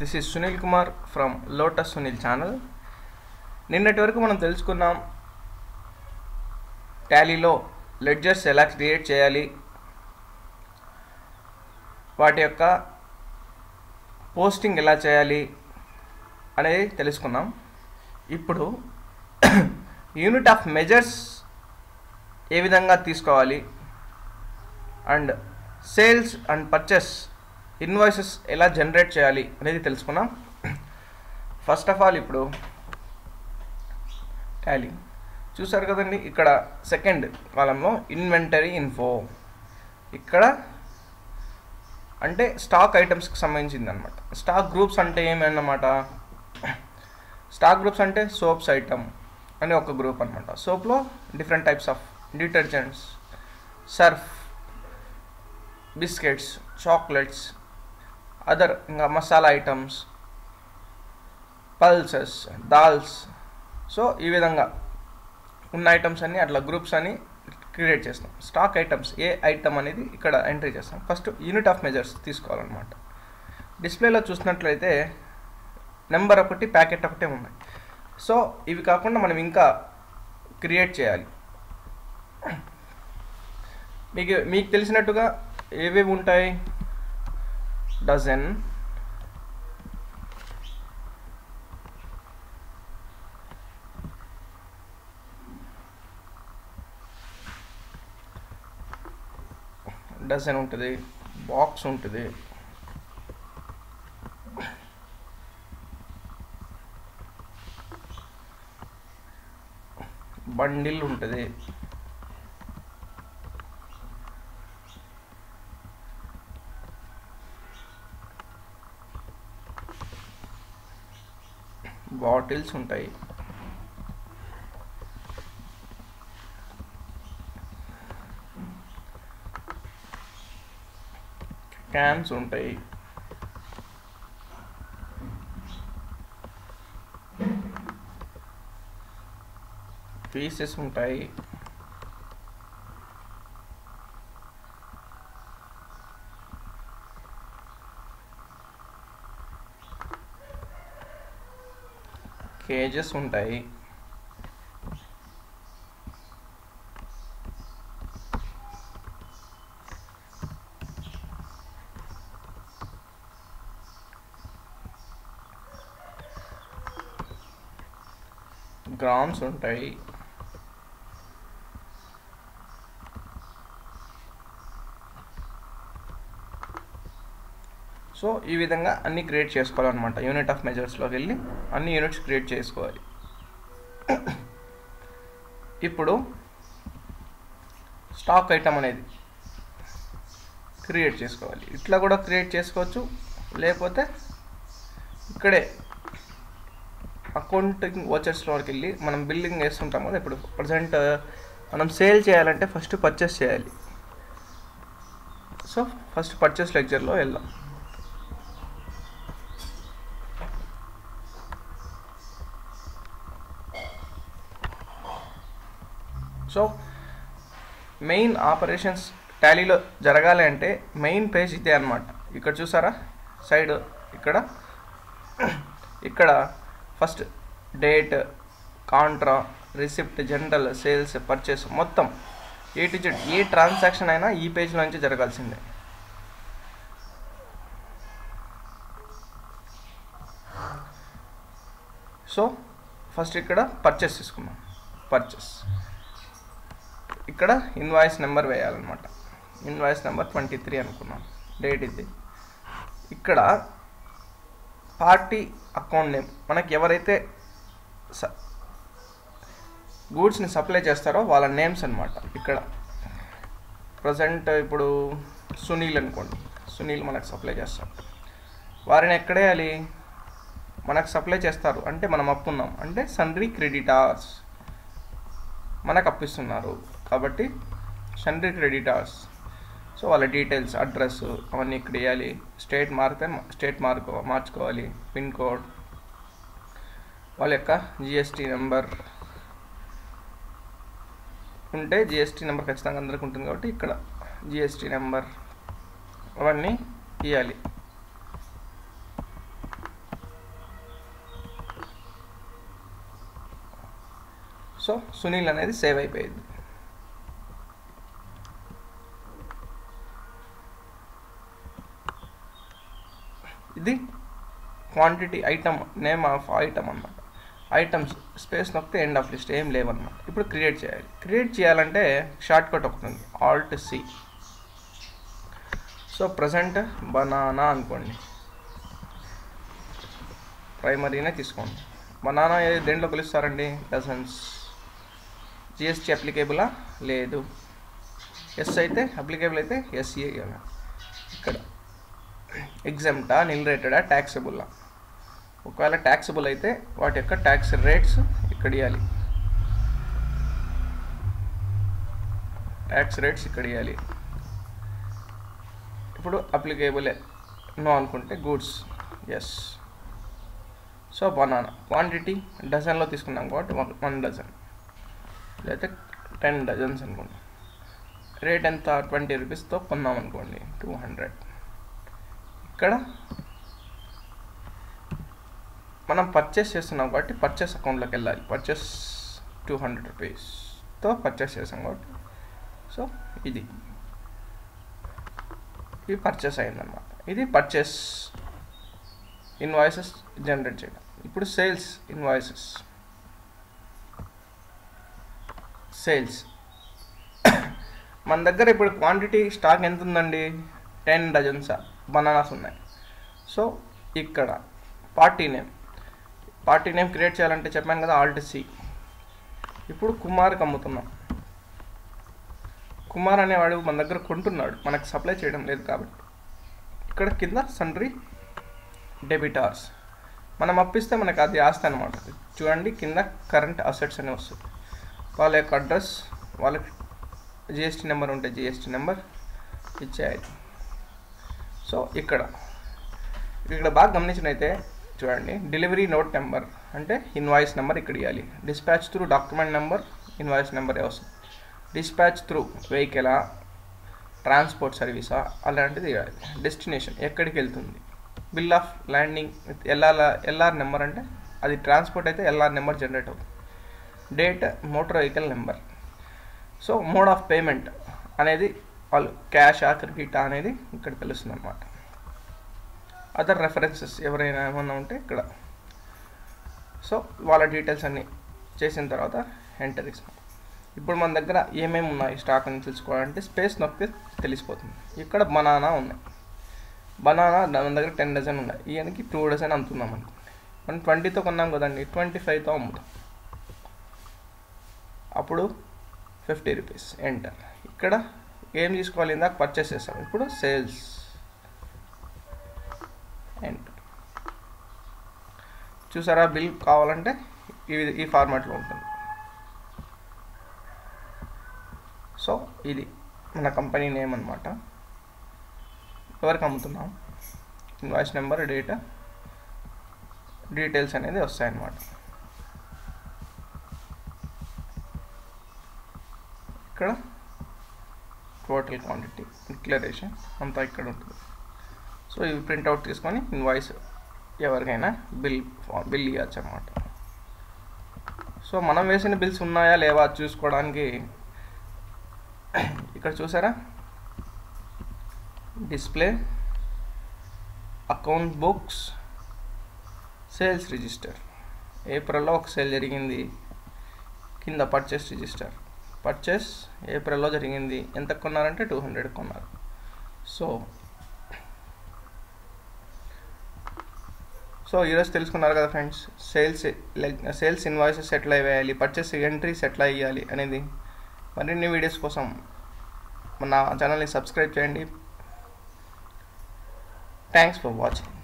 this is Sunil Kumar from Lotus Sunil channel నిన్నటి వరకు మనం తెలుసుకున్నాం టాలీలో లెడ్జర్స్ ఎలా క్రియేట్ చేయాలి వాటి యొక్క పోస్టింగ్ ఎలా చేయాలి అనేది తెలుసుకున్నాం ఇప్పుడు యూనిట్ ఆఫ్ మెజర్స్ ఏ విధంగా తీసుకోవాలి and sales and purchase invoices ఎలా జనరేట్ చేయాలి అనేది తెలుసుకున్నాం ఫస్ట్ ఆఫ్ ఆల్ ఇప్పుడు టాలీ చూసారు కదండి ఇక్కడ సెకండ్ కాలంలో ఇన్వెంటరీ ఇన్ఫో ఇక్కడ అంటే స్టాక్ ఐటమ్స్కి సంబంధించింది అనమాట స్టాక్ గ్రూప్స్ అంటే ఏమన్నమాట స్టాక్ గ్రూప్స్ అంటే సోప్స్ ఐటమ్ అని ఒక గ్రూప్ అనమాట సోప్లో different types of detergents Surf biscuits chocolates other ఇంకా masala items pulses dals so ఈ విధంగా ఉన్న ఐటమ్స్ అన్ని అట్లా గ్రూప్స్ అని క్రియేట్ చేస్తాం స్టాక్ ఐటమ్స్ ఏ ఐటమ్ అనేది ఇక్కడ ఎంట్రీ చేస్తాం ఫస్ట్ యూనిట్ ఆఫ్ మెజర్స్ తీసుకోవాలన్నమాట డిస్ప్లేలో చూసినట్లయితే నెంబర్ ఒకటి ప్యాకెట్ ఒకటే ఉన్నాయి సో ఇవి కాకుండా మనం ఇంకా క్రియేట్ చేయాలి మీకు మీకు తెలిసినట్టుగా ఏవేవి ఉంటాయి డజన్ డజన్ ఉంటుంది బాక్స్ ఉంటుంది బండిల్ ఉంటుంది బాటిల్స్ ఉంటాయి క్యాన్స్ ఉంటాయి పీసెస్ ఉంటాయి కేజెస్ ఉంటాయి గ్రామ్స్ ఉంటాయి సో ఈ విధంగా అన్ని క్రియేట్ చేసుకోవాలన్నమాట యూనిట్ ఆఫ్ మెజర్స్లోకి వెళ్ళి అన్ని యూనిట్స్ క్రియేట్ చేసుకోవాలి ఇప్పుడు స్టాక్ ఐటమ్ అనేది క్రియేట్ చేసుకోవాలి ఇట్లా కూడా క్రియేట్ చేసుకోవచ్చు లేకపోతే ఇక్కడే అకౌంటింగ్ వాచర్స్లోకి వెళ్ళి మనం బిల్లింగ్ వేస్తుంటాం కదా ఇప్పుడు ప్రజెంట్ మనం సేల్ చేయాలంటే ఫస్ట్ పర్చేస్ చేయాలి సో ఫస్ట్ పర్చేస్ లెక్చర్లో వెళ్దాం సో మెయిన్ ఆపరేషన్స్ టాలీలో జరగాలి అంటే మెయిన్ పేజ్ ఇదే అనమాట ఇక్కడ చూసారా సైడ్ ఇక్కడ ఇక్కడ first date contra receipt general sales purchase మొత్తం ఏ టు జెడ్ ఏ ట్రాన్సాక్షన్ అయినా ఈ పేజ్లో నుంచి జరగాల్సిందే సో ఫస్ట్ ఇక్కడ పర్చేస్ తీసుకున్నాం పర్చేస్ ఇక్కడ ఇన్వాయిస్ నెంబర్ వేయాలన్నమాట ఇన్వాయిస్ నెంబర్ ట్వంటీ త్రీ అనుకున్నాం డేట్ ఇది ఇక్కడ పార్టీ అకౌంట్ నేమ్ మనకి ఎవరైతే స గూడ్స్ని సప్లై చేస్తారో వాళ్ళ నేమ్స్ అనమాట ఇక్కడ ప్రజెంట్ ఇప్పుడు సునీల్ అనుకోండి సునీల్ మనకు సప్లై చేస్తాడు వారిని ఎక్కడేయాలి మనకు సప్లై చేస్తారు అంటే మనం అప్పున్నాం అంటే సన్రీ క్రెడిటార్స్ మనకు అప్పిస్తున్నారు కాబట్టి సన్రీ క్రెడిటార్స్ సో వాళ్ళ డీటెయిల్స్ అడ్రస్ అవన్నీ ఇక్కడ వేయాలి స్టేట్ మారితే స్టేట్ మార్కో మార్చుకోవాలి పిన్ కోడ్ వాళ్ళ యొక్క జిఎస్టీ నెంబర్ ఉంటే జిఎస్టీ నెంబర్ ఖచ్చితంగా అందరికి ఉంటుంది కాబట్టి ఇక్కడ జిఎస్టీ నెంబర్ అవన్నీ ఇవ్వాలి సో సునీల్ అనేది సేవ్ అయిపోయింది ఇది quantity item name of item అన్నమాట ఐటమ్స్ స్పేస్ నొక్కితే ఎండ్ ఆఫ్ లిస్ట్ ఏం లేవన్నమాట ఇప్పుడు క్రియేట్ చేయాలి క్రియేట్ చేయాలంటే షార్ట్ కట్ ఒకటి ఉంది alt C so present banana అనుకోండి ప్రైమరీనే తీసుకోండి బనానా ఏ దేంట్లో పిలుస్తారండి డజన్స్ జిఎస్టీ అప్లికేబులా లేదు ఎస్ అయితే అప్లికేబుల్ అయితే ఎస్ఈ ఇక్కడ ఎగ్జామ్టా నిల్ రేటెడా ట్యాక్సబుల్లా ఒకవేళ ట్యాక్సబుల్ అయితే వాటి యొక్క ట్యాక్స్ రేట్స్ ఇక్కడ ఇవ్వాలి ట్యాక్స్ రేట్స్ ఇక్కడ ఇవ్వాలి ఇప్పుడు అప్లికేబులే నో అనుకుంటే goods yes so banana quantity డజన్లో తీసుకున్నాం కాబట్టి వన్ డజన్ లేకపోతే టెన్ డజన్స్ అనుకోండి రేట్ ఎంత ట్వంటీ రూపీస్తో కొన్నాం అనుకోండి టూ హండ్రెడ్ ఇక్కడ మనం పర్చేస్ చేస్తున్నాం కాబట్టి పర్చేస్ అకౌంట్లోకి వెళ్ళాలి పర్చేస్ టూ హండ్రెడ్ రూపీస్తో పర్చేస్ చేసాం కాబట్టి సో ఇది ఇది పర్చేస్ అయిందన్నమాట ఇది పర్చేస్ ఇన్వాయిసెస్ జనరేట్ చేయడం ఇప్పుడు సేల్స్ ఇన్వాయిసెస్ సేల్స్ మన దగ్గర ఇప్పుడు క్వాంటిటీ స్టాక్ ఎంత ఉందండి టెన్ డజన్స్ బనానాస్ ఉన్నాయి సో ఇక్కడ party name party name create చేయాలంటే చెప్పాను కదా ఆల్ట్ సి ఇప్పుడు కుమార్కి అమ్ముతున్నాం కుమార్ అనేవాడు మన దగ్గర కొంటున్నాడు మనకు సప్లై చేయడం లేదు కాబట్టి ఇక్కడ కింద సండ్రీ డెబిటార్స్ మనం అప్పిస్తే మనకు అది ఆస్తి అనమాట చూడండి కింద కరెంట్ అసెట్స్ అని వస్తుంది వాళ్ళ యొక్క అడ్రస్ వాళ్ళకి జిఎస్టీ నెంబర్ ఉంటే జిఎస్టీ నెంబర్ ఇచ్చేయాలి సో ఇక్కడ ఇక్కడ బాగా గమనించినైతే చూడండి డెలివరీ నోట్ నెంబర్ అంటే ఇన్వాయిస్ నెంబర్ ఇక్కడ ఇవ్వాలి dispatch through document number invoice number వస్తుంది డిస్పాచ్ త్రూ వెహికలా ట్రాన్స్పోర్ట్ సర్వీసా అలాంటిది ఇవ్వాలి డెస్టినేషన్ ఎక్కడికి వెళ్తుంది bill of landing LR LR number అంటే అది ట్రాన్స్పోర్ట్ అయితే ఎల్ఆర్ నెంబర్ జనరేట్ అవుతుంది date motor vehicle number so mode of payment అనేది వాళ్ళు క్యాషా క్రెడిటా అనేది ఇక్కడ తెలుస్తుంది అనమాట అదర్ రెఫరెన్సెస్ ఎవరైనా ఏమన్నా ఉంటే ఇక్కడ సో వాళ్ళ డీటెయిల్స్ అన్నీ చేసిన తర్వాత ఎంటర్ ఇస్తాం ఇప్పుడు మన దగ్గర ఏమేమి ఉన్నాయి స్టాక్ అని తెలుసుకోవాలంటే స్పేస్ నొక్కితే తెలిసిపోతుంది ఇక్కడ బనానా ఉన్నాయి బనానా మన దగ్గర టెన్ డజన్ ఉన్నాయి ఈయనకి టూ డజన్ అమ్ముతున్నాం అనుకోండి మనం ట్వంటీతో కొన్నాం కదండి ట్వంటీ ఫైవ్తో అమ్ముతాం అప్పుడు ఫిఫ్టీ రూపీస్ ఎంటర్ ఇక్కడ ఏం తీసుకోవాలి ఇందాక పర్చేస్ చేస్తాం ఇప్పుడు సేల్స్ ఎంటర్ చూసారా బిల్ కావాలంటే ఈ ఈ ఫార్మాట్లో ఉంటుంది సో ఇది మన కంపెనీ నేమ్ అనమాట ఎవరికి అమ్ముతున్నాం ఇన్వాయిస్ నెంబర్ డేటా డీటెయిల్స్ అనేది వస్తాయన్నమాట ఇక్కడ టోటల్ క్వాంటిటీ డిక్లరేషన్ అంతా ఇక్కడ ఉంటుంది సో ఇవి ప్రింట్అవుట్ తీసుకొని ఇన్వాయిస్ ఎవరికైనా బిల్ బిల్ ఇవ్వచ్చు అనమాట సో మనం వేసిన బిల్స్ ఉన్నాయా లేవా చూసుకోవడానికి ఇక్కడ చూసారా display account books sales register ఏప్రిల్లో ఒక సేల్ జరిగింది కింద పర్చేస్ రిజిస్టర్ పర్చేస్ ఏప్రిల్లో జరిగింది ఎంత కొన్నారంటే టూ హండ్రెడ్ కొన్నారు సో సో ఈరోజు తెలుసుకున్నారు కదా ఫ్రెండ్స్ సేల్స్ సేల్స్ ఇన్వాయిసెస్ ఎట్లా వేయాలి పర్చేస్ ఎంట్రీస్ ఎట్లా ఇవ్వాలి అనేది మరిన్ని వీడియోస్ కోసం మన ఛానల్ని సబ్స్క్రైబ్ చేయండి థ్యాంక్స్ ఫర్ వాచింగ్